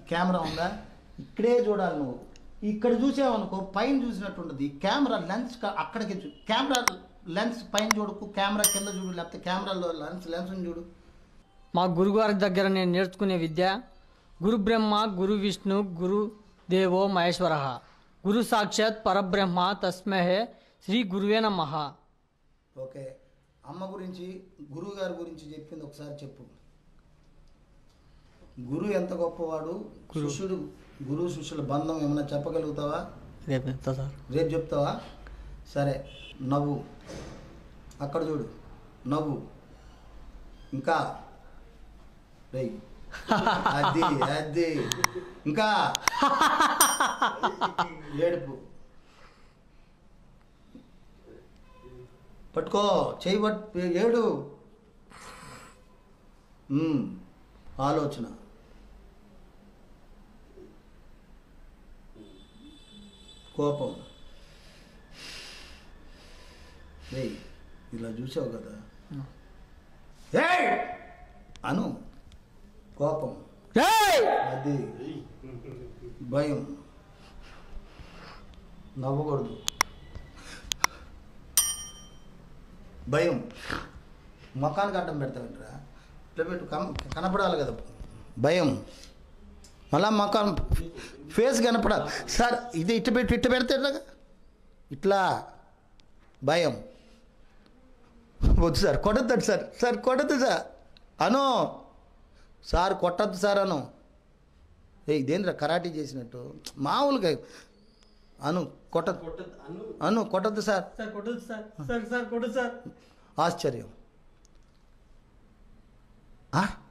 Camera ఉందా ఇక్కడే చూడాలి నువ్వు ఇక్కడ చూసావనుకో పైన చూసినట్టు ఉండదు ఈ కెమెరా లెన్స్ క- అక్కడికి చూ కెమెరా లెన్స్ పైన చూడకు కెమెరా కింద చూడు లేకపోతే కెమెరాలో లెన్స్ లెన్స్ చూడు మా గురుగారి దగ్గర నేను నేర్చుకునే విద్య గురు బ్రహ్మ గురు విష్ణు గురు దేవో మహేశ్వర గురు సాక్షాత్ పరబ్రహ్మ తస్మహే శ్రీ గురువే నమః ఓకే అమ్మ గురించి గురువు గారి గురించి చెప్పింది ఒకసారి చెప్పు గురువు ఎంత గొప్పవాడు శిష్యుడు గురువు శిష్యుల బంధం ఏమైనా చెప్పగలుగుతావా రేపు చెప్తా సార్ రేపు చెప్తావా సరే నవ్వు అక్కడ చూడు నవ్వు ఇంకా రేయ్ అది అది ఇంకా ఏడుపు పట్టుకో చేయి పట్ ఏడు ఉమ్, ఆలోచన కోపం రేయ్ ఇలా చూసావు కదా ఏయ్! అను కోపం ఏయ్! అది భయం నవ్వకూడదు భయం ముఖానికి అడ్డం పెడతావేంట్రా ఇట్లా పెట్టు కం- కనపడాలి కదా భయం మళ్ళా ముఖం ఫేస్ కనపడాలి సార్ ఇది ఇట్ట పెట్టి ఇట్ట పెడితే ఎట్లాగా? ఇట్లా భయం వద్దు సార్ కొట్టద్దు సార్ సార్ కొట్టద్దు సార్ అను సార్ కొట్టద్దు సార్ అను ఏ ఇదేంద్ర కరాటీ చేసినట్టు మామూలుగా అను కొట్ట అను కొట్టద్దు సార్ సార్ కొట్టదు సార్ సార్ సార్ కొట్టదు సార్ ఆశ్చర్యం ఆ?